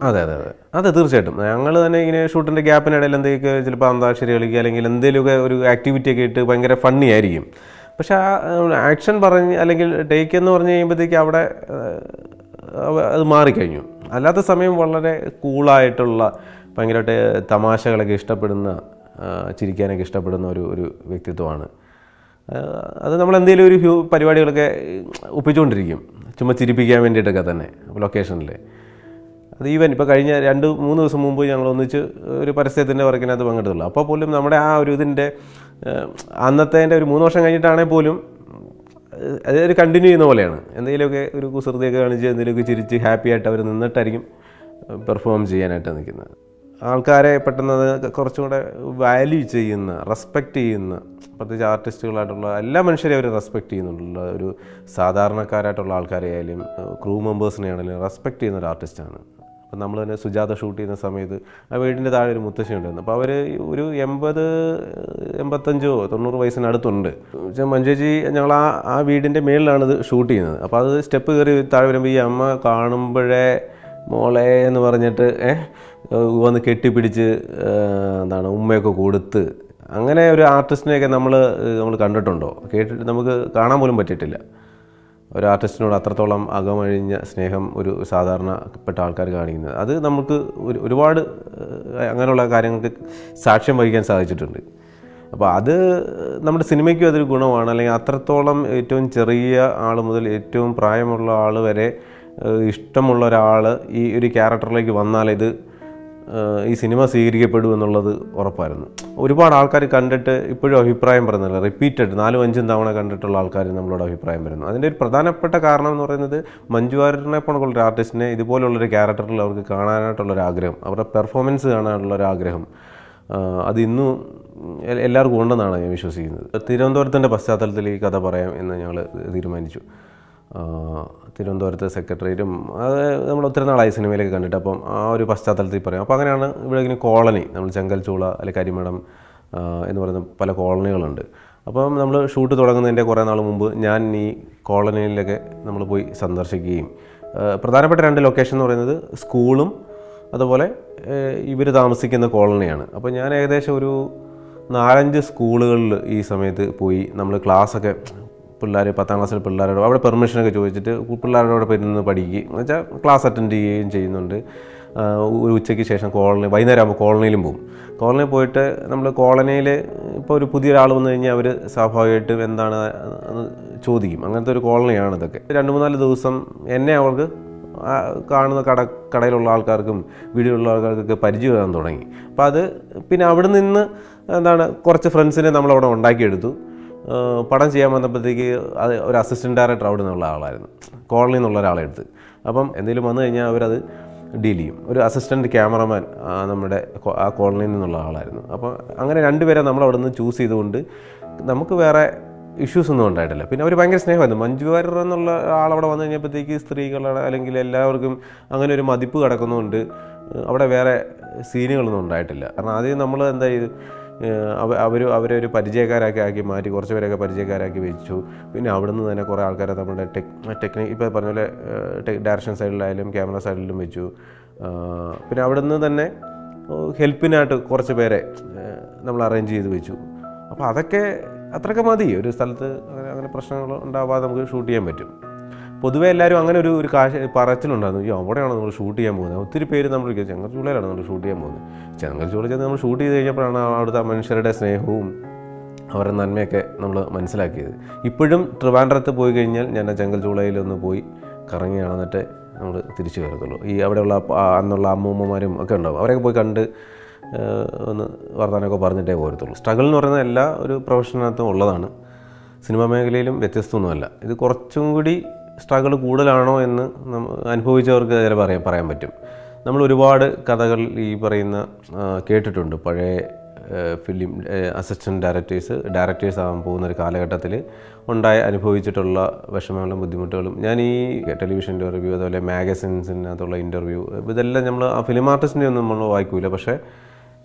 അതെ അതെ അതെ അതെ തീർച്ചയായിട്ടും ഞങ്ങൾ തന്നെ ഇങ്ങനെ ഷൂട്ടിൻ്റെ ഗ്യാപ്പിനിടയിൽ എന്തെങ്കിലുമൊക്കെ ചിലപ്പോൾ അന്താക്ഷരി കളിക്കുക അല്ലെങ്കിൽ എന്തെങ്കിലുമൊക്കെ ഒരു ആക്ടിവിറ്റി ഒക്കെ ഇട്ട് ഭയങ്കര ഫണ്ണി ആയിരിക്കും പക്ഷേ ആ ആക്ഷൻ പറഞ്ഞ് അല്ലെങ്കിൽ ടേക്ക് എന്ന് പറഞ്ഞു കഴിയുമ്പോഴത്തേക്ക് അവിടെ ആ, അവ- അത് മാറിക്കഴിഞ്ഞു അല്ലാത്ത സമയം വളരെ കൂളായിട്ടുള്ള ഭയങ്കരമായിട്ട് തമാശകളൊക്കെ ഇഷ്ടപ്പെടുന്ന ആ, ചിരിക്കാനൊക്കെ ഇഷ്ടപ്പെടുന്ന ഒരു ഒരു വ്യക്തിത്വമാണ് ആ, അത് നമ്മൾ എന്തെങ്കിലും ഒരു ഹ്യൂ പരിപാടികളൊക്കെ ഒപ്പിച്ചുകൊണ്ടിരിക്കും ചുമ്മാ ചിരിപ്പിക്കാൻ വേണ്ടിയിട്ടൊക്കെ തന്നെ ലൊക്കേഷനിൽ അത് ഈവൻ ഇപ്പോൾ കഴിഞ്ഞ രണ്ട് മൂന്ന് ദിവസം മുമ്പ് ഞങ്ങൾ ഒന്നിച്ച് ഒരു പരസ്യത്തിൻ്റെ വർക്കിനകത്ത് പങ്കെടുത്തുള്ളൂ അപ്പോൾ പോലും നമ്മുടെ ആ ഒരു ഇതിൻ്റെ അന്നത്തെ ഒരു മൂന്ന് വർഷം കഴിഞ്ഞിട്ടാണെങ്കിൽ പോലും ഏഹ്, അതൊരു കണ്ടിന്യൂ ചെയ്യുന്ന പോലെയാണ് എന്തെങ്കിലുമൊക്കെ ഒരു കുസൃതിയൊക്കെ കാണിച്ച് എന്തെങ്കിലുമൊക്കെ ചിരിച്ച് ഹാപ്പി ആയിട്ട് അവർ നിന്നിട്ടായിരിക്കും പെർഫോം ചെയ്യാനായിട്ട് നിൽക്കുന്നത് ആൾക്കാരെ പെട്ടെന്ന് അത് കുറച്ചും കൂടെ വാല്യൂ ചെയ്യുന്ന റെസ്പെക്റ്റ് ചെയ്യുന്ന പ്രത്യേകിച്ച് ആർട്ടിസ്റ്റുകളായിട്ടുള്ള എല്ലാ മനുഷ്യരെയും അവർ റെസ്പെക്റ്റ് ചെയ്യുന്നുണ്ടുള്ള ഒരു സാധാരണക്കാരായിട്ടുള്ള ആൾക്കാരെ ആയാലും ക്രൂ മെമ്പേഴ്സിനെ ആണെങ്കിലും റെസ്പെക്റ്റ് ചെയ്യുന്ന ഒരു ആർട്ടിസ്റ്റാണ് അപ്പം നമ്മൾ തന്നെ സുജാത ഷൂട്ട് ചെയ്യുന്ന സമയത്ത് ആ വീടിൻ്റെ താഴെ ഒരു മുത്തശ്ശി ഉണ്ടായിരുന്നു അപ്പോൾ അവർ ഒരു എൺപത് എൺപത്തഞ്ചോ തൊണ്ണൂറ് വയസ്സിനടുത്തുണ്ട് പക്ഷേ മഞ്ജുജി ഞങ്ങൾ ആ ആ വീടിൻ്റെ മേളിലാണ് ഇത് ഷൂട്ട് ചെയ്യുന്നത് അപ്പോൾ അത് സ്റ്റെപ്പ് കയറി താഴെ വരുമ്പോൾ ഈ അമ്മ കാണുമ്പോഴേ മോളെ എന്ന് പറഞ്ഞിട്ട് ഏഹ് വന്ന് കെട്ടിപ്പിടിച്ച് ഏഹ്, എന്താണ് ഉമ്മയൊക്കെ കൊടുത്ത് അങ്ങനെ ഒരു ആർട്ടിസ്റ്റിനെയൊക്കെ നമ്മൾ നമ്മൾ കണ്ടിട്ടുണ്ടോ കേട്ടിട്ട് നമുക്ക് കാണാൻ പോലും പറ്റിയിട്ടില്ല ഒരു ആർട്ടിസ്റ്റിനോട് അത്രത്തോളം അകമഴിഞ്ഞ സ്നേഹം ഒരു സാധാരണപ്പെട്ട ആൾക്കാർ കാണിക്കുന്നത് അത് നമുക്ക് ഒരു ഒരുപാട് ഏഹ്, അങ്ങനെയുള്ള കാര്യങ്ങൾക്ക് സാക്ഷ്യം വഹിക്കാൻ സാധിച്ചിട്ടുണ്ട് അപ്പോൾ അത് നമ്മുടെ സിനിമയ്ക്കും അതൊരു ഗുണമാണ് അല്ലെങ്കിൽ അത്രത്തോളം ഏറ്റവും ചെറിയ ആൾ മുതൽ ഏറ്റവും പ്രായമുള്ള ആൾ വരെ ഏഹ്, ഇഷ്ടമുള്ള ഒരാൾ ഈ ഒരു ക്യാരക്ടറിലേക്ക് വന്നാൽ ഇത് ഏഹ് ഈ സിനിമ സ്വീകരിക്കപ്പെടും എന്നുള്ളത് ഉറപ്പായിരുന്നു ഒരുപാട് ആൾക്കാർ കണ്ടിട്ട് ഇപ്പോഴും അഭിപ്രായം പറയുന്നില്ല റിപ്പീറ്റഡ് നാലും അഞ്ചും തവണ കണ്ടിട്ടുള്ള ആൾക്കാർ നമ്മളോട് അഭിപ്രായം വരുന്നു അതിൻ്റെ ഒരു പ്രധാനപ്പെട്ട കാരണം എന്ന് പറയുന്നത് മഞ്ജു വാര്യറിനെ പോലുള്ള ഒരു ആർട്ടിസ്റ്റിനെ ഇതുപോലുള്ളൊരു ക്യാരക്ടറിൽ അവർക്ക് കാണാനായിട്ടുള്ളൊരു ആഗ്രഹം അവരുടെ പെർഫോമൻസ് കാണാനുള്ള ഒരു ആഗ്രഹം ആഹ് അത് ഇന്നും എ- എല്ലാവർക്കും ഉണ്ടെന്നാണ് ഞാൻ വിശ്വസിക്കുന്നത് തിരുവനന്തപുരത്തിൻ്റെ പശ്ചാത്തലത്തിൽ ഈ കഥ പറയാം എന്ന് ഞങ്ങൾ തീരുമാനിച്ചു ആഹ് തിരുവനന്തപുരത്തെ സെക്രട്ടറിയേറ്റും അത് നമ്മൾ ഒത്തിരി നാളായി സിനിമയിലൊക്കെ കണ്ടിട്ട് അപ്പം ആ ഒരു പശ്ചാത്തലത്തിൽ പറയാം അപ്പോൾ അങ്ങനെയാണ് ഇവിടെ ഇങ്ങനെ കോളനി നമ്മൾ ചെങ്കൽച്ചൂള അല്ലെങ്കിൽ കരിമടം ആഹ് എന്ന് പറയുന്ന പല കോളനികളുണ്ട് അപ്പം നമ്മൾ ഷൂട്ട് തുടങ്ങുന്നതിൻ്റെ കുറേ നാൾ മുമ്പ് ഞാൻ ഈ കോളനിയിലൊക്കെ നമ്മൾ പോയി സന്ദർശിക്കുകയും ആഹ് പ്രധാനപ്പെട്ട രണ്ട് ലൊക്കേഷൻ എന്ന് പറയുന്നത് സ്കൂളും അതുപോലെ ഇവർ താമസിക്കുന്ന കോളനിയാണ് അപ്പോൾ ഞാൻ ഏകദേശം ഒരു നാലഞ്ച് സ്കൂളുകളിൽ ഈ സമയത്ത് പോയി നമ്മൾ ക്ലാസ്സൊക്കെ പിള്ളേർ പത്താം ക്ലാസ്സിൽ പിള്ളേരോട് അവിടെ പെർമിഷനൊക്കെ ചോദിച്ചിട്ട് പിള്ളേരോട് ഇരുന്ന് പഠിക്കുകയും എന്ന് വെച്ചാൽ ക്ലാസ് അറ്റൻഡ് ചെയ്യുകയും ചെയ്യുന്നുണ്ട് ആ, ഒരു ഉച്ചയ്ക്ക് ശേഷം കോളനി വൈകുന്നേരം ആകുമ്പോൾ കോളനിയിലും പോകും കോളനിയിൽ പോയിട്ട് നമ്മൾ കോളനിയിൽ ഇപ്പോൾ ഒരു പുതിയ ഒരാൾ വന്നു കഴിഞ്ഞാൽ അവർ സ്വാഭാവികമായിട്ടും എന്താണ് എന്ന് ചോദിക്കും അങ്ങനത്തെ ഒരു കോളനിയാണ് ഇതൊക്കെ രണ്ട് മൂന്നാല് ദിവസം എന്നെ അവർക്ക് ആ കാണുന്ന കട കടയിലുള്ള ആൾക്കാർക്കും വീടിലുള്ള ആൾക്കാർക്കൊക്കെ പരിചയമാകാൻ തുടങ്ങി അപ്പോൾ അത് പിന്നെ അവിടെ നിന്ന് എന്താണ് കുറച്ച് ഫ്രണ്ട്സിനെ നമ്മളവിടെ ഉണ്ടാക്കിയെടുത്തു ആ, പടം ചെയ്യാൻ വന്നപ്പോഴത്തേക്ക് അത് ഒരു അസിസ്റ്റൻറ്റ് ഡയറക്ടർ അവിടെ നിന്നുള്ള ആളായിരുന്നു കോളനിയിൽ നിന്നുള്ള ഒരാളെ എടുത്ത് അപ്പം എന്തെങ്കിലും വന്നു കഴിഞ്ഞാൽ അവരത് ഡീൽ ചെയ്യും ഒരു അസിസ്റ്റൻറ്റ് ക്യാമറമാൻ നമ്മുടെ കോ- ആ കോളനിയിൽ നിന്നുള്ള ആളായിരുന്നു അപ്പോൾ അങ്ങനെ രണ്ടുപേരെ നമ്മൾ അവിടെ നിന്ന് ചൂസ് ചെയ്തുകൊണ്ട് നമുക്ക് വേറെ ഇഷ്യൂസ് ഒന്നും ഉണ്ടായിട്ടില്ല പിന്നെ അവർ ഭയങ്കര സ്നേഹമായിരുന്നു മഞ്ജു വാര്യർ എന്നുള്ള ആളവിടെ വന്നു കഴിഞ്ഞപ്പോഴത്തേക്ക് സ്ത്രീകളുടെ അല്ലെങ്കിൽ എല്ലാവർക്കും അങ്ങനെ ഒരു മതിപ്പ് കിടക്കുന്നുണ്ട് അവിടെ വേറെ സീനുകളൊന്നും ഉണ്ടായിട്ടില്ല കാരണം ആദ്യം നമ്മൾ എന്താ ചെയ്തു അവ അവർ അവരെ ഒരു പരിചയക്കാരാക്കി ആക്കി മാറ്റി കുറച്ച് പേരൊക്കെ പരിചയക്കാരാക്കി വെച്ചു പിന്നെ അവിടുന്ന് തന്നെ കുറേ ആൾക്കാരെ നമ്മുടെ ടെക് ടെക്നിക് ഇപ്പോൾ പറഞ്ഞ പോലെ ഡയറക്ഷൻ സൈഡിലായാലും ക്യാമറ സൈഡിലും വെച്ചു ആ, പിന്നെ അവിടുന്ന് തന്നെ ഹെൽപ്പിനായിട്ട് കുറച്ച് പേരെ ഏഹ്, നമ്മൾ അറേഞ്ച് ചെയ്ത് വെച്ചു അപ്പോൾ അതൊക്കെ അത്രയൊക്കെ മതി ഒരു സ്ഥലത്ത് അങ്ങനെ അങ്ങനെ പ്രശ്നങ്ങൾ ഉണ്ടാവാതെ നമുക്ക് ഷൂട്ട് ചെയ്യാൻ പറ്റും പൊതുവേ എല്ലാവരും അങ്ങനെ ഒരു ഒരു കാശ് പറച്ചിലുണ്ടായിരുന്നു അയ്യോ അവിടെയാണോ നമ്മൾ ഷൂട്ട് ചെയ്യാൻ പോകുന്നത് ഒത്തിരി പേര് നമ്മൾ ചെങ്ങൽച്ചൂളയിലാണ് നമ്മൾ ഷൂട്ട് ചെയ്യാൻ പോകുന്നത് ചെങ്ങൽച്ചൂള ചെന്ന് നമ്മൾ ഷൂട്ട് ചെയ്ത് കഴിഞ്ഞപ്പോഴാണ് അവിടുത്തെ മനുഷ്യരുടെ സ്നേഹവും അവരുടെ നന്മയൊക്കെ നമ്മൾ മനസ്സിലാക്കിയത് ഇപ്പോഴും ട്രിവാൻഡ്രത്ത് പോയി കഴിഞ്ഞാൽ ഞാൻ ആ ചെങ്കൽച്ചൂളയിലൊന്ന് പോയി കറങ്ങി നടന്നിട്ട് നമ്മൾ തിരിച്ചു കയറത്തുള്ളൂ ഈ അവിടെയുള്ള ആ അന്നുള്ള അമ്മൂമ്മമാരും ഒക്കെ ഉണ്ടാവും അവരൊക്കെ പോയി കണ്ട് ഏഹ്, ഒന്ന് വർത്തമാനമൊക്കെ പറഞ്ഞിട്ടേ പോരത്തുള്ളൂ സ്ട്രഗിൾ എന്ന് പറയുന്നത് എല്ലാ ഒരു പ്രൊഫഷനകത്തും ഉള്ളതാണ് സിനിമാ മേഖലയിലും വ്യത്യസ്തമൊന്നുമല്ല ഇത് കുറച്ചും കൂടി സ്ട്രഗിൾ കൂടുതലാണോ എന്ന് നമ്മ അനുഭവിച്ചവർക്ക് ചില പറയാൻ പറയാൻ പറ്റും നമ്മൾ ഒരുപാട് കഥകൾ ഈ പറയുന്ന ആ, കേട്ടിട്ടുണ്ട് പഴയ ഫിലിം അസിസ്റ്റൻറ്റ് ഡയറക്ടേഴ്സ് ഡയറക്ടേഴ്സ് ആകാൻ പോകുന്ന ഒരു കാലഘട്ടത്തിൽ ഉണ്ടായ അനുഭവിച്ചിട്ടുള്ള വിഷമങ്ങളും ബുദ്ധിമുട്ടുകളും ഞാൻ ഈ ടെലിവിഷൻ ഇൻ്റർവ്യൂ അതുപോലെ മാഗസിൻസിനകത്തുള്ള ഇൻ്റർവ്യൂ ഇതെല്ലാം നമ്മൾ ആ ഫിലിം ആർട്ടിസ്റ്റിനെ ഒന്നും നമ്മൾ വായിക്കൂല പക്ഷേ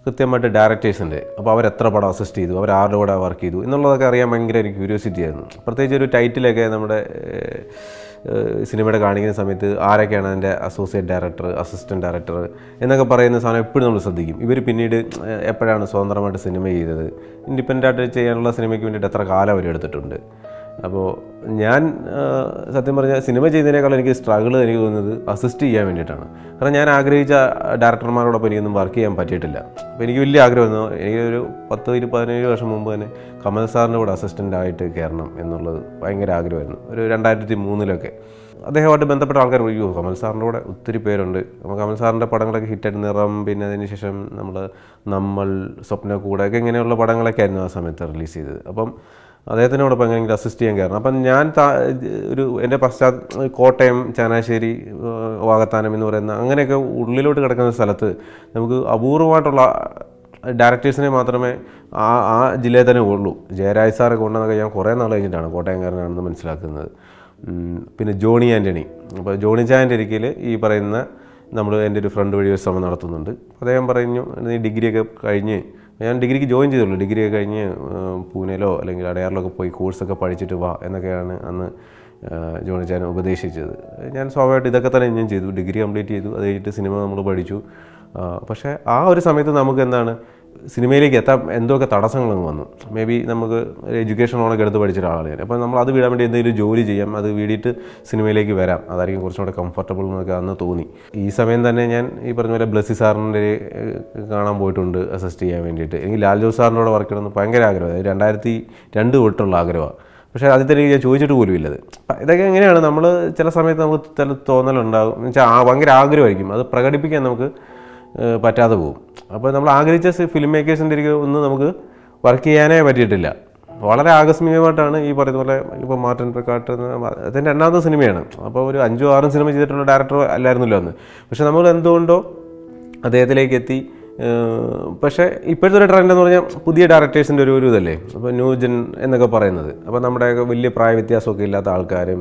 കൃത്യമായിട്ട് ഡയറക്ടേഴ്സിൻ്റെ അപ്പോൾ അവർ എത്ര പടം അസിസ്റ്റ് ചെയ്തു അവർ ആരുടെ കൂടെ വർക്ക് ചെയ്തു എന്നുള്ളതൊക്കെ അറിയാൻ ഭയങ്കര ഒരു ക്യൂരിയോസിറ്റി ആയിരുന്നു പ്രത്യേകിച്ച് ഒരു ടൈറ്റിലൊക്കെ നമ്മുടെ ഏഹ്, ഏഹ്, സിനിമയുടെ കാണിക്കുന്ന സമയത്ത് ആരൊക്കെയാണ് അതിൻ്റെ അസോസിയേറ്റ് ഡയറക്ടർ അസിസ്റ്റൻറ്റ് ഡയറക്ടർ എന്നൊക്കെ പറയുന്ന സാധനം എപ്പോഴും നമ്മൾ ശ്രദ്ധിക്കും ഇവർ പിന്നീട് ഏഹ്, എപ്പോഴാണ് സ്വതന്ത്രമായിട്ട് സിനിമ ചെയ്തത് ഇൻഡിപെൻഡൻ്റ് ആയിട്ട് ചെയ്യാനുള്ള സിനിമയ്ക്ക് വേണ്ടിയിട്ട് എത്ര കാലം അവർ എടുത്തിട്ടുണ്ട് അപ്പോൾ ഞാൻ ആ, സത്യം പറഞ്ഞാൽ സിനിമ ചെയ്യുന്നതിനേക്കാൾ എനിക്ക് സ്ട്രഗിൾ എനിക്ക് തോന്നുന്നത് അസിസ്റ്റ് ചെയ്യാൻ വേണ്ടിയിട്ടാണ് കാരണം ഞാൻ ആഗ്രഹിച്ച ഡയറക്ടർമാരോടൊപ്പം എനിക്കൊന്നും വർക്ക് ചെയ്യാൻ പറ്റിയിട്ടില്ല അപ്പോൾ എനിക്ക് വലിയ ആഗ്രഹമായിരുന്നു എനിക്കൊരു പത്ത് ഇരു പതിനേഴ് വർഷം മുമ്പ് തന്നെ കമൽ സാറിൻ്റെ കൂടെ അസിസ്റ്റൻ്റ് ആയിട്ട് കയറണം എന്നുള്ളത് ഭയങ്കര ആഗ്രഹമായിരുന്നു ഒരു രണ്ടായിരത്തി മൂന്നിലൊക്കെ അദ്ദേഹമായിട്ട് ബന്ധപ്പെട്ട ആൾക്കാർ അയ്യോ കമൽ സാറിൻ്റെ കൂടെ ഒത്തിരി പേരുണ്ട് അപ്പോൾ കമൽ സാറിൻ്റെ പടങ്ങളൊക്കെ ഹിറ്റായിട്ട് നിറം പിന്നെ അതിന് ശേഷം നമ്മൾ നമ്മൾ സ്വപ്ന കൂടെ ഒക്കെ ഇങ്ങനെയുള്ള പടങ്ങളൊക്കെ ആയിരുന്നു ആ സമയത്ത് റിലീസ് ചെയ്തത് അപ്പം അദ്ദേഹത്തിനോടൊപ്പം എങ്ങനെയെങ്കിലും അസിസ്റ്റ് ചെയ്യാൻ കയറണം അപ്പം ഞാൻ താ- ഒരു എൻ്റെ പശ്ചാത്ത കോട്ടയം ചങ്ങനാശ്ശേരി ഏഹ്, വാകത്താനം എന്ന് പറയുന്ന അങ്ങനെയൊക്കെ ഉള്ളിലോട്ട് കിടക്കുന്ന സ്ഥലത്ത് നമുക്ക് അപൂർവമായിട്ടുള്ള ഡയറക്ടേഴ്സിനെ മാത്രമേ ആ ആ ജില്ലയിൽ തന്നെ ഉള്ളൂ ജയരാജ് സാറൊക്കെ ഉണ്ടെന്നൊക്കെ ഞാൻ കുറേ നാൾ കഴിഞ്ഞിട്ടാണ് കോട്ടയംകാരനാണെന്ന് മനസ്സിലാക്കുന്നത് ഉം, പിന്നെ ജോണി ആൻ്റണി അപ്പോൾ ജോണി ചാൻ്റെ ഒരിക്കൽ ഈ പറയുന്ന നമ്മൾ എൻ്റെ ഒരു ഫ്രണ്ട് വഴി ഒരു ശ്രമം നടത്തുന്നുണ്ട് അദ്ദേഹം പറഞ്ഞു നീ ഡിഗ്രിയൊക്കെ കഴിഞ്ഞ് ഞാൻ ഡിഗ്രിക്ക് ജോയിൻ ചെയ്തുള്ളൂ ഡിഗ്രിയൊക്കെ കഴിഞ്ഞ് ഏഹ്, പൂനെയിലോ അല്ലെങ്കിൽ അടയാറിലൊക്കെ പോയി കോഴ്സൊക്കെ പഠിച്ചിട്ട് വാ എന്നൊക്കെയാണ് അന്ന് ഏഹ്, ജോണി ചാൻ ഉപദേശിച്ചത് ഞാൻ സ്വാഭാവികമായിട്ട് ഇതൊക്കെ തന്നെ ഞാൻ ചെയ്തു ഡിഗ്രി കംപ്ലീറ്റ് ചെയ്തു അത് കഴിഞ്ഞിട്ട് സിനിമ നമ്മൾ പഠിച്ചു ആ, പക്ഷേ ആ ഒരു സമയത്ത് നമുക്ക് എന്താണ് സിനിമയിലേക്ക് എത്താൻ എന്തൊക്കെ തടസ്സങ്ങളങ്ങ് വന്നു മേ ബി നമുക്ക് എഡ്യൂക്കേഷൻ ലോണൊക്കെ എടുത്ത് പഠിച്ച ഒരാളാണ് ഞാൻ അപ്പോൾ നമ്മൾ അത് വിടാൻ വേണ്ടി എന്തെങ്കിലും ജോലി ചെയ്യാം അത് വീടിയിട്ട് സിനിമയിലേക്ക് വരാം അതായിരിക്കും കുറച്ചും കൂടെ കംഫർട്ടബിൾ എന്നൊക്കെ അന്ന് തോന്നി ഈ സമയം തന്നെ ഞാൻ ഈ പറഞ്ഞ പോലെ ബ്ലസ്സി സാറിൻ്റെ ഏഹ്, കാണാൻ പോയിട്ടുണ്ട് അസിസ്റ്റ് ചെയ്യാൻ വേണ്ടിയിട്ട് എനിക്ക് ലാൽ ജോസ് സാറിൻ്റെ കൂടെ വർക്ക് ചെയ്യണമെന്ന് ഭയങ്കര ആഗ്രഹം അതായത് രണ്ടായിരത്തി രണ്ട് തൊട്ടുള്ള ആഗ്രഹമാണ് പക്ഷേ ആദ്യത്തെ എനിക്ക് ഞാൻ ചോദിച്ചിട്ട് പോലും ഇല്ലത് അപ്പം ഇതൊക്കെ എങ്ങനെയാണ് നമ്മൾ ചില സമയത്ത് നമുക്ക് ചില തോന്നലുണ്ടാകും എന്ന് വെച്ചാൽ ആ ഭയങ്കര ആഗ്രഹമായിരിക്കും അത് പ്രകടിപ്പിക്കാൻ നമുക്ക് ഏഹ് പറ്റാതെ പോകും അപ്പോൾ നമ്മൾ ആഗ്രഹിച്ച ഫിലിം മേക്കേഴ്സിൻ്റെ ഒരു ഒന്നും നമുക്ക് വർക്ക് ചെയ്യാനേ പറ്റിയിട്ടില്ല വളരെ ആകസ്മികമായിട്ടാണ് ഈ പറയുന്ന പോലെ ഇപ്പോൾ മാർട്ടിൻ പ്രക്കാട്ട് അതിൻ്റെ രണ്ടാമത്തെ സിനിമയാണ് അപ്പോൾ ഒരു അഞ്ചോ ആറും സിനിമ ചെയ്തിട്ടുള്ള ഡയറക്ടർ അല്ലായിരുന്നല്ലോ അന്ന് പക്ഷെ നമ്മൾ എന്തുകൊണ്ടോ അദ്ദേഹത്തിലേക്ക് എത്തി ഏഹ് പക്ഷേ ഇപ്പോഴത്തെ ഒരു ട്രെൻഡ് എന്ന് പറഞ്ഞാൽ പുതിയ ഡയറക്ടേഴ്സിൻ്റെ ഒരു ഒരു ഇതല്ലേ അപ്പോൾ ന്യൂ ജെൻ എന്നൊക്കെ പറയുന്നത് അപ്പോൾ നമ്മുടെ വലിയ പ്രായ വ്യത്യാസമൊക്കെ ഇല്ലാത്ത ആൾക്കാരും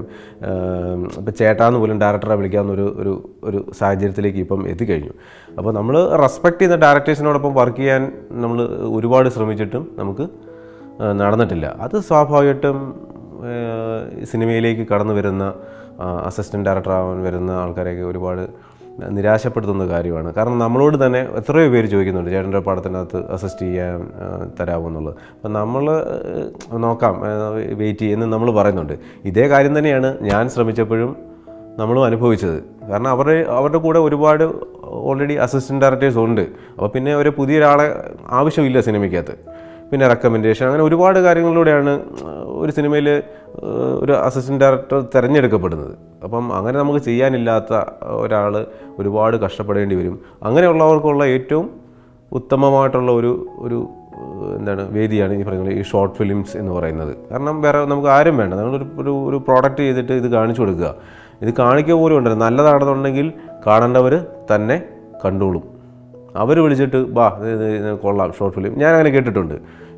ഇപ്പോൾ ചേട്ടാന്ന് പോലും ഡയറക്ടറെ വിളിക്കാവുന്ന ഒരു ഒരു ഒരു സാഹചര്യത്തിലേക്ക് ഇപ്പം എത്തിക്കഴിഞ്ഞു അപ്പോൾ നമ്മൾ റെസ്പെക്ട് ചെയ്യുന്ന ഡയറക്ടേഴ്സിനോടൊപ്പം വർക്ക് ചെയ്യാൻ നമ്മൾ ഒരുപാട് ശ്രമിച്ചിട്ടും നമുക്ക് ഏഹ് നടന്നിട്ടില്ല അത് സ്വാഭാവികമായിട്ടും ഏഹ് സിനിമയിലേക്ക് കടന്നു വരുന്ന അസിസ്റ്റൻറ്റ് ഡയറക്ടർ ആവാൻ വരുന്ന ആൾക്കാരെയൊക്കെ ഒരുപാട് നിരാശപ്പെടുത്തുന്ന കാര്യമാണ് കാരണം നമ്മളോട് തന്നെ എത്രയോ പേര് ചോദിക്കുന്നുണ്ട് ചേട്ടൻ്റെ പടത്തിനകത്ത് അസിസ്റ്റ് ചെയ്യാൻ ഏഹ് തരാമോ എന്നുള്ളത് അപ്പം നമ്മൾ ഏഹ് നോക്കാം വെയിറ്റ് ചെയ്യുമെന്ന് നമ്മൾ പറയുന്നുണ്ട് ഇതേ കാര്യം തന്നെയാണ് ഞാൻ ശ്രമിച്ചപ്പോഴും നമ്മളും അനുഭവിച്ചത് കാരണം അവരുടെ അവരുടെ കൂടെ ഒരുപാട് ഓൾറെഡി അസിസ്റ്റൻറ്റ് ഡയറക്ടേഴ്സ് ഉണ്ട് അപ്പോൾ പിന്നെ ഒരു പുതിയൊരാളെ ആവശ്യമില്ല സിനിമയ്ക്കകത്ത് പിന്നെ റെക്കമെൻഡേഷൻ അങ്ങനെ ഒരുപാട് കാര്യങ്ങളിലൂടെയാണ് ഒരു സിനിമയിൽ ഒരു അസിസ്റ്റൻറ്റ് ഡയറക്ടർ തിരഞ്ഞെടുക്കപ്പെടുന്നത് അപ്പം അങ്ങനെ നമുക്ക് ചെയ്യാനില്ലാത്ത ഒരാൾ ഒരുപാട് കഷ്ടപ്പെടേണ്ടി വരും അങ്ങനെയുള്ളവർക്കുള്ള ഏറ്റവും ഉത്തമമായിട്ടുള്ള ഒരു ഒരു ഏഹ്, എന്താണ് വേദിയാണ് ഈ പറയുന്നത് ഈ ഷോർട്ട് ഫിലിംസ് എന്ന് പറയുന്നത് കാരണം വേറെ നമുക്ക് ആരും വേണ്ട നമ്മളൊരു ഒരു ഒരു പ്രോഡക്റ്റ് ചെയ്തിട്ട് ഇത് കാണിച്ചു കൊടുക്കുക ഇത് കാണിക്കുക പോലും ഉണ്ടല്ലോ നല്ലതാണെന്നുണ്ടെങ്കിൽ കാണേണ്ടവർ തന്നെ കണ്ടോളും അവർ വിളിച്ചിട്ട് ബാ ഇത് ഇത് ഇത് കൊള്ളാം ഷോർട്ട് ഫിലിം ഞാൻ അങ്ങനെ കേട്ടിട്ടുണ്ട്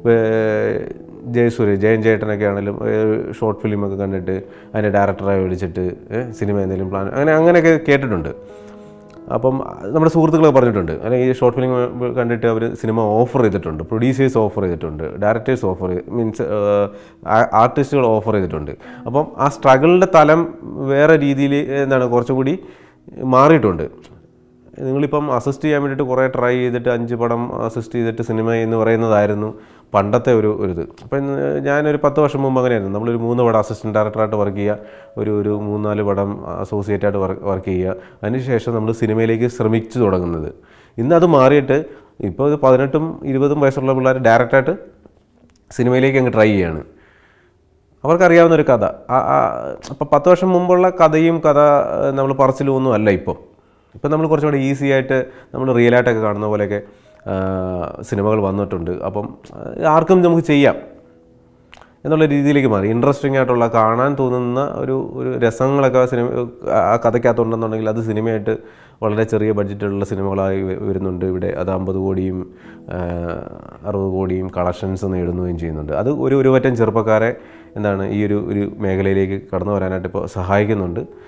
ഏർ ജയസൂര്യ ജയൻ ചേട്ടനൊക്കെ ആണെങ്കിലും ഷോർട്ട് ഫിലിമൊക്കെ കണ്ടിട്ട് അതിൻ്റെ ഡയറക്ടറെ വിളിച്ചിട്ട് ഏ, സിനിമ എന്തെങ്കിലും പ്ലാൻ അങ്ങനെ അങ്ങനെയൊക്കെ കേട്ടിട്ടുണ്ട് അപ്പം നമ്മുടെ സുഹൃത്തുക്കളൊക്കെ പറഞ്ഞിട്ടുണ്ട് അല്ലെങ്കിൽ ഈ ഷോർട്ട് ഫിലിം കണ്ടിട്ട് അവർ സിനിമ ഓഫർ ചെയ്തിട്ടുണ്ട് പ്രൊഡ്യൂസേഴ്സ് ഓഫർ ചെയ്തിട്ടുണ്ട് ഡയറക്ടേഴ്സ് ഓഫർ മീൻസ് ആർട്ടിസ്റ്റുകൾ ഓഫർ ചെയ്തിട്ടുണ്ട് അപ്പം ആ സ്ട്രഗിളിൻ്റെ തലം വേറെ രീതിയിൽ എന്താണ് കുറച്ചുകൂടി മാറിയിട്ടുണ്ട് നിങ്ങളിപ്പം അസിസ്റ്റ് ചെയ്യാൻ വേണ്ടിയിട്ട് കുറേ ട്രൈ ചെയ്തിട്ട് അഞ്ച് പടം അസിസ്റ്റ് ചെയ്തിട്ട് സിനിമ എന്ന് പറയുന്നതായിരുന്നു പണ്ടത്തെ ഒരു ഒരു ഇത് അപ്പം ഞാനൊരു പത്ത് വർഷം മുമ്പ് അങ്ങനെയായിരുന്നു നമ്മളൊരു മൂന്ന് പടം അസിസ്റ്റൻറ്റ് ഡയറക്ടറായിട്ട് വർക്ക് ചെയ്യുക ഒരു ഒരു മൂന്നാല് പടം അസോസിയേറ്റ് ആയിട്ട് വർക്ക് ചെയ്യുക അതിനുശേഷം നമ്മൾ സിനിമയിലേക്ക് ശ്രമിച്ചു തുടങ്ങുന്നത് ഇന്ന് അത് മാറിയിട്ട് ഇപ്പോൾ ഇത് പതിനെട്ടും ഇരുപതും വയസ്സുള്ള പിള്ളേർ ഡയറക്റ്റായിട്ട് സിനിമയിലേക്ക് അങ്ങ് ട്രൈ ചെയ്യാണ് അവർക്കറിയാവുന്ന ഒരു കഥ അപ്പം പത്ത് വർഷം മുമ്പുള്ള കഥയും കഥ നമ്മൾ പറച്ചിലും ഒന്നും അല്ല ഇപ്പം ഇപ്പം നമ്മൾ കുറച്ചും കൂടി ഈസി ആയിട്ട് നമ്മൾ റിയൽ ആയിട്ടൊക്കെ കാണുന്ന പോലെയൊക്കെ ആ, സിനിമകൾ വന്നിട്ടുണ്ട് അപ്പം ആ, ആർക്കും നമുക്ക് ചെയ്യാം എന്നുള്ള രീതിയിലേക്ക് മാറി ഇൻട്രസ്റ്റിംഗ് ആയിട്ടുള്ള കാണാൻ തോന്നുന്ന ഒരു ഒരു രസങ്ങളൊക്കെ സിനിമ ആ കഥയ്ക്കകത്തുണ്ടെന്നുണ്ടെങ്കിൽ അത് സിനിമയായിട്ട് വളരെ ചെറിയ ബഡ്ജറ്റുള്ള സിനിമകളായി വ- വരുന്നുണ്ട് ഇവിടെ അത് അമ്പത് കോടിയും ആ, അറുപത് കോടിയും കളക്ഷൻസ് നേടുകയും ചെയ്യുന്നുണ്ട് അത് ഒരു ഒരു പറ്റം ചെറുപ്പക്കാരെ എന്താണ് ഈ ഒരു ഒരു മേഖലയിലേക്ക് കടന്നു വരാനായിട്ട് ഇപ്പോൾ സഹായിക്കുന്നുണ്ട്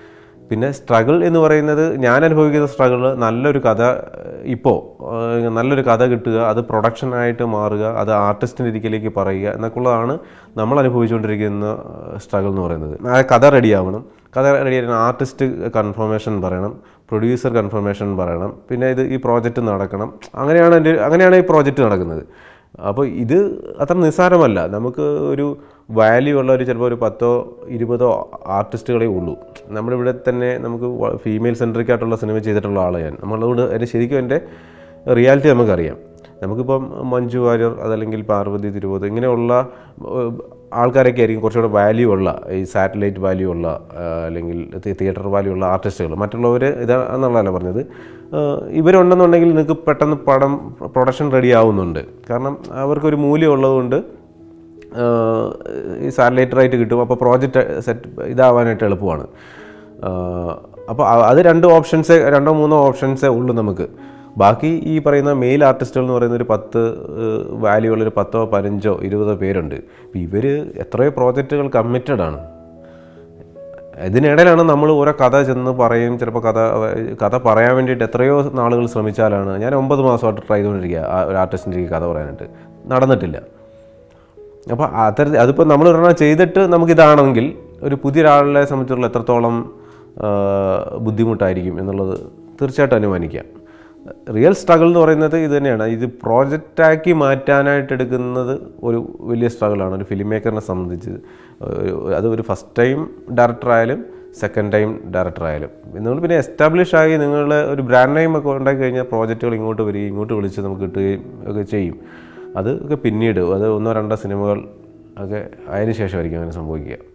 പിന്നെ സ്ട്രഗിൾ എന്ന് പറയുന്നത് ഞാൻ അനുഭവിക്കുന്ന സ്ട്രഗിൾ നല്ലൊരു കഥ ഇപ്പോൾ നല്ലൊരു കഥ കിട്ടുക അത് പ്രൊഡക്ഷനായിട്ട് മാറുക അത് ആർട്ടിസ്റ്റിൻ്റെ ഇരിക്കലേക്ക് പറയുക എന്നൊക്കെയുള്ളതാണ് നമ്മൾ അനുഭവിച്ചുകൊണ്ടിരിക്കുന്ന സ്ട്രഗിൾ എന്ന് പറയുന്നത് ആ കഥ റെഡിയാവണം കഥ റെഡിയായിട്ട് ആർട്ടിസ്റ്റ് കൺഫർമേഷൻ പറയണം പ്രൊഡ്യൂസർ കൺഫർമേഷൻ പറയണം പിന്നെ ഇത് ഈ പ്രോജക്റ്റ് നടക്കണം അങ്ങനെയാണ് എൻ്റെ അങ്ങനെയാണ് ഈ പ്രോജക്റ്റ് നടക്കുന്നത് അപ്പോൾ ഇത് അത്ര നിസ്സാരമല്ല നമുക്ക് ഒരു വാല്യൂ ഉള്ള ഒരു ചിലപ്പോൾ ഒരു പത്തോ ഇരുപതോ ആർട്ടിസ്റ്റുകളേ ഉള്ളൂ നമ്മുടെ ഇവിടെ തന്നെ നമുക്ക് ഫീമെയിൽ സെൻട്രിക് ആയിട്ടുള്ള സിനിമ ചെയ്തിട്ടുള്ള ആളാണ് ഞാൻ നമ്മളതുകൊണ്ട് എൻ്റെ ശരിക്കും എൻ്റെ റിയാലിറ്റി നമുക്കറിയാം നമുക്കിപ്പം മഞ്ജു വാര്യർ അതല്ലെങ്കിൽ പാർവതി തിരുവോത് ഇങ്ങനെയുള്ള ഏഹ്, ആൾക്കാരൊക്കെ ആയിരിക്കും കുറച്ചുകൂടെ വാല്യൂ ഉള്ള ഈ സാറ്റലൈറ്റ് വാല്യൂ ഉള്ള ആ, അല്ലെങ്കിൽ തിയേറ്റർ വാല്യൂ ഉള്ള ആർട്ടിസ്റ്റുകൾ മറ്റുള്ളവർ ഇതാണെന്നുള്ളതല്ല പറഞ്ഞത് ഏഹ്, ഇവരുണ്ടെന്നുണ്ടെങ്കിൽ നിങ്ങൾക്ക് പെട്ടെന്ന് പടം പ്രൊഡക്ഷൻ റെഡി ആവുന്നുണ്ട് കാരണം അവർക്കൊരു മൂല്യം ഉള്ളതുകൊണ്ട് ആഹ് ഈ സാറ്റലൈറ്റ് റൈറ്റ് കിട്ടും അപ്പോൾ പ്രോജക്റ്റ് സെറ്റ് ഇതാവാനായിട്ട് എളുപ്പമാണ് അപ്പോൾ അത് രണ്ട് ഓപ്ഷൻസേ രണ്ടോ മൂന്നോ ഓപ്ഷൻസേ ഉള്ളൂ നമുക്ക് ബാക്കി ഈ പറയുന്ന മെയിൽ ആർട്ടിസ്റ്റുകൾ എന്ന് പറയുന്ന ഒരു പത്ത് വാല്യൂ ഉള്ളൊരു പത്തോ പതിനഞ്ചോ ഇരുപതോ പേരുണ്ട് അപ്പോൾ ഇവർ എത്രയോ പ്രോജക്റ്റുകൾ കമ്മിറ്റഡ് ആണ് ഇതിനിടയിലാണ് നമ്മൾ ഓരോ കഥ ചെന്ന് പറയും ചിലപ്പോൾ കഥ കഥ പറയാൻ വേണ്ടിയിട്ട് എത്രയോ നാളുകൾ ശ്രമിച്ചാലാണ് ഞാൻ ഒമ്പത് മാസമായിട്ട് ട്രൈ ചെയ്തുകൊണ്ടിരിക്കുക ആ ഒരു ആർട്ടിസ്റ്റിൻ്റെ കഥ പറയാനായിട്ട് നടന്നിട്ടില്ല അപ്പോൾ അത്തരത്തിൽ അതിപ്പോൾ നമ്മൾ ഒരെണ്ണം ചെയ്തിട്ട് നമുക്കിതാണെങ്കിൽ ഒരു പുതിയ ഒരാളെ സംബന്ധിച്ചുള്ള എത്രത്തോളം ആ, ബുദ്ധിമുട്ടായിരിക്കും എന്നുള്ളത് തീർച്ചയായിട്ടും അനുമാനിക്കാം റിയൽ സ്ട്രഗിൾ എന്ന് പറയുന്നത് ഇത് തന്നെയാണ് ഇത് പ്രോജക്റ്റാക്കി മാറ്റാനായിട്ട് എടുക്കുന്നത് ഒരു വലിയ സ്ട്രഗിളാണ് ഒരു ഫിലിം മേക്കറിനെ സംബന്ധിച്ച് ഒരു- അത് ഒരു ഫസ്റ്റ് ടൈം ഡയറക്ടർ ആയാലും സെക്കൻഡ് ടൈം ഡയറക്ടർ ആയാലും നിങ്ങൾ പിന്നെ എസ്റ്റാബ്ലിഷ് ആയി നിങ്ങൾ ഒരു ബ്രാൻഡ് നെയിം ഒക്കെ ഉണ്ടാക്കി കഴിഞ്ഞാൽ പ്രോജക്റ്റുകൾ ഇങ്ങോട്ട് വരികയും ഇങ്ങോട്ട് വിളിച്ച് നമുക്ക് കിട്ടുകയും ഒക്കെ ചെയ്യും അത് ഒക്കെ പിന്നീട് അത് ഒന്നോ രണ്ടോ സിനിമകൾ ഒക്കെ അതിന് ശേഷമായിരിക്കും അങ്ങനെ സംഭവിക്കുക